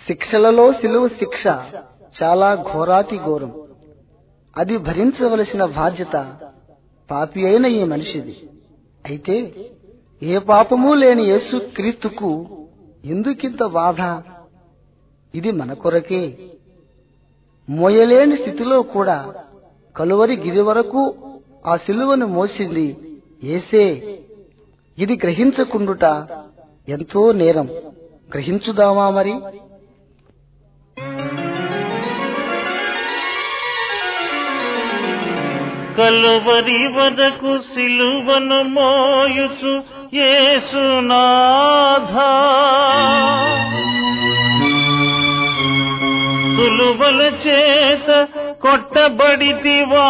శిక్షలలో సిలువ శిక్ష చాలా ఘోరాతి ఘోరం అది భరించవలసిన బాధ్యత పాపి అయిన ఈ మనిషిది అయితే ఏ పాపము లేని యేసు క్రీస్తుకు ఎందుకింత బాధ ఇది మన కొరకే మోయలేని స్థితిలో కూడా కలువరి గిరి వరకు ఆ సిలువను మోసింది ఏసే ఇది గ్రహించకుండుట ఎంతో నేరం గ్రహించుదామా మరి కలువరి వరకు సిలువను మోయుచు యేసునాథా సులువల చేత కొట్టబడితివా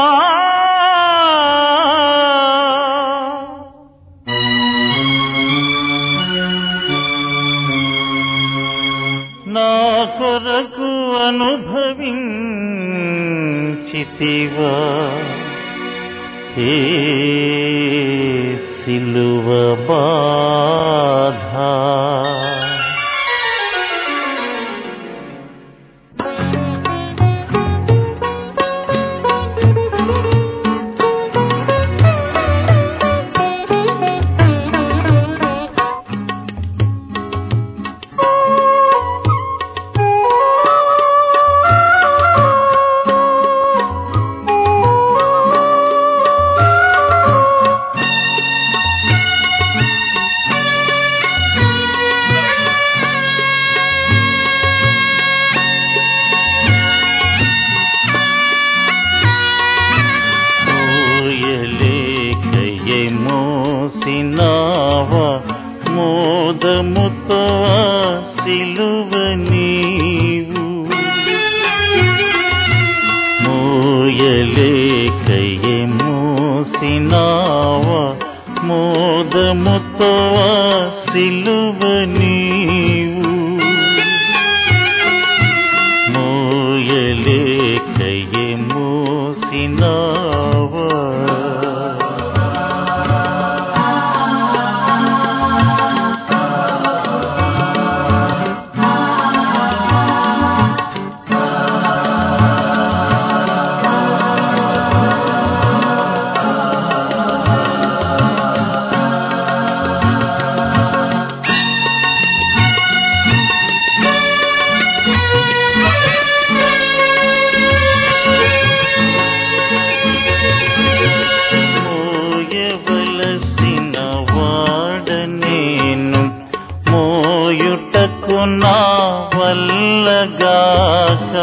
నా కొరకు అనుభవించితివా హే సిలువ బాధ మోయలేకయే మోసినావా మోదముతో సిలువ నీవు మోయలేకయే మోసినావా మోదముతో సిలువ నీవు మోయలేకయే మోసినావా మోయవలసిన వాడ నేను మోయుటకు నా వల్లగాక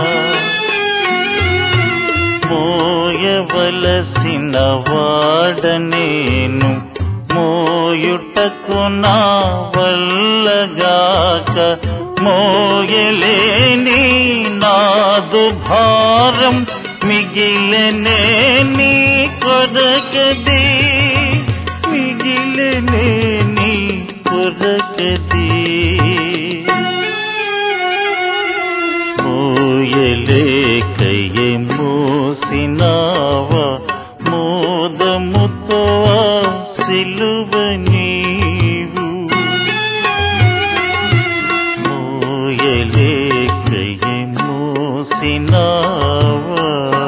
మోయవలసిన వాడ నేను మోయుటకు నా వల్లగాక మోయలేని నాదు భారం మిగిలనే నీ కొరకది మిగిలనే నీ కొరకది మోయలేకయే మోసినావా మోదముతో సిలువ నీవు మోయలేకయే మోసినావా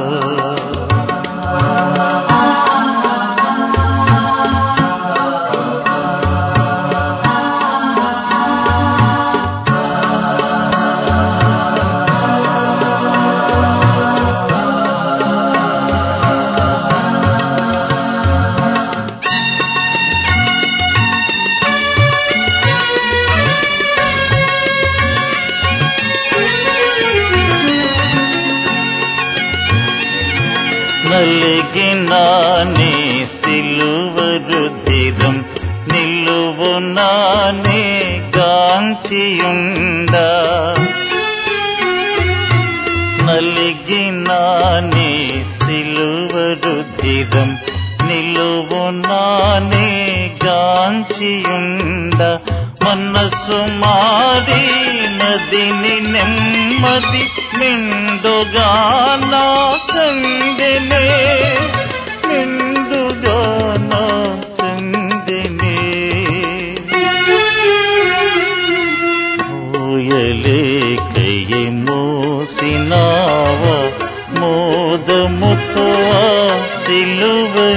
నలిగినానే సిలువ రుధిరం నిలువు నానే గాంచియుండా నలిగినానే సిలువ రుధిరం నిలువు నానే గాంచియుండ మనసు మారి నదిని నెమ్మది నిండుగా నా కందెనే నిండుగా నా కందెనే పోయలేక సిలువయే